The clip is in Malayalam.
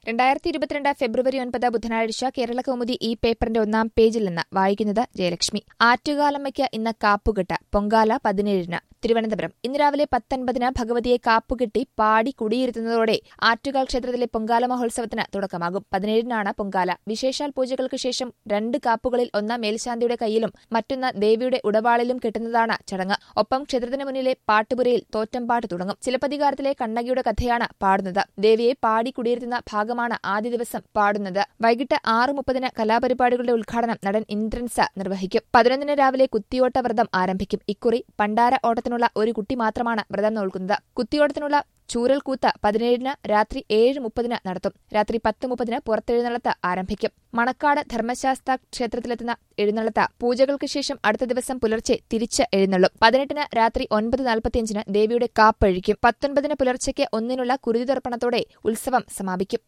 രണ്ടായിരത്തി ഇരുപത്തിരണ്ട് ഫെബ്രുവരി ഒൻപത് ബുധനാഴ്ച കേരള കൗമുദി ഈ പേപ്പറിന്റെ ഒന്നാം പേജിൽ നിന്ന് വായിക്കുന്നത് ജയലക്ഷ്മി ആറ്റുകാലമ്മയ്ക്ക് ഇന്ന് കാപ്പുകെട്ട് പൊങ്കാല പതിനേഴിന് തിരുവനന്തപുരം ഇന്ന് രാവിലെ പത്തൊൻപതിന് ഭഗവതിയെ കാപ്പുകെട്ടി പാടി കുടിയിരുത്തുന്നതോടെ ആറ്റുകാൽ ക്ഷേത്രത്തിലെ പൊങ്കാല മഹോത്സവത്തിന് തുടക്കമാകും പതിനേഴിനാണ് പൊങ്കാല വിശേഷാൽ പൂജകൾക്ക് ശേഷം രണ്ട് കാപ്പുകളിൽ ഒന്ന് മേൽശാന്തിയുടെ കയ്യിലും മറ്റൊന്ന് ദേവിയുടെ ഉടവാളിലും കെട്ടുന്നതാണ് ചടങ്ങ് ഒപ്പം ക്ഷേത്രത്തിന് മുന്നിലെ പാട്ടുപുരയിൽ തോറ്റംപാട്ട് തുടങ്ങും ചിലപ്പതികാരത്തിലെ കണ്ണകിയുടെ കഥയാണ് പാടുന്നത് ദേവിയെ പാടി കുടിയിരുത്തുന്ന ഭാഗമാണ് ആദ്യ ദിവസം പാടുന്നത് വൈകിട്ട് ആറ് മുപ്പതിന് കലാപരിപാടികളുടെ ഉദ്ഘാടനം നടൻ ഇന്ദ്രൻസ് നിർവഹിക്കും പതിനൊന്നിന് രാവിലെ കുത്തിയോട്ട വ്രതം ആരംഭിക്കും ഇക്കുറി പണ്ടാര ഓട്ടത്തിനുള്ള ഒരു കുട്ടി മാത്രമാണ് വ്രതം നോൽക്കുന്നത് കുത്തിയോട്ടത്തിനുള്ള ചൂരൽകൂത്ത് പതിനേഴിന് രാത്രി ഏഴ് മുപ്പതിന് നടത്തും രാത്രി പത്ത് മുപ്പതിന് പുറത്തെഴുന്നള്ളത്ത് ആരംഭിക്കും മണക്കാട് ധർമ്മശാസ്ത്ര ക്ഷേത്രത്തിലെത്തുന്ന എഴുന്നള്ളത്ത് പൂജകൾക്ക് ശേഷം അടുത്ത ദിവസം പുലർച്ചെ തിരിച്ച് എഴുന്നള്ളും പതിനെട്ടിന് രാത്രി ഒൻപത് നാൽപ്പത്തിയഞ്ചിന് ദേവിയുടെ കാപ്പഴിക്കും പത്തൊൻപതിന് പുലർച്ചയ്ക്ക് ഒന്നിനുള്ള കുരുതി തർപ്പണത്തോടെ ഉത്സവം സമാപിക്കും